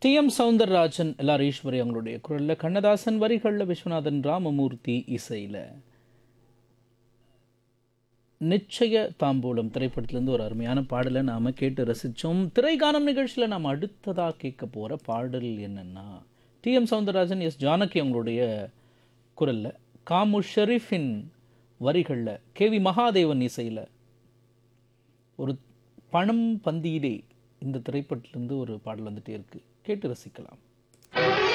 D M Soundararajan L R Eswari அவங்களுடைய குரலில் கண்ணதாசன் வரிகளில் விஸ்வநாதன் ராமமூர்த்தி இசையில் நிச்சய தாம்பூலம் திரைப்படத்திலேருந்து ஒரு அருமையான பாடலை நாம் கேட்டு ரசித்தோம் திரைகானம் நிகழ்ச்சியில் நாம் அடுத்ததாக கேட்க போகிற பாடல் என்னென்னா T M Soundararajan S Janaki அவங்களுடைய குரலில் காமு ஷெரீஃபின் வரிகளில் கே வி மகாதேவன் இசையில் ஒரு பணம் பந்தியிலே இந்த திரைப்படத்திலேருந்து ஒரு பாடல் வந்துட்டே இருக்குது கேட்டு ரசிக்கலாம்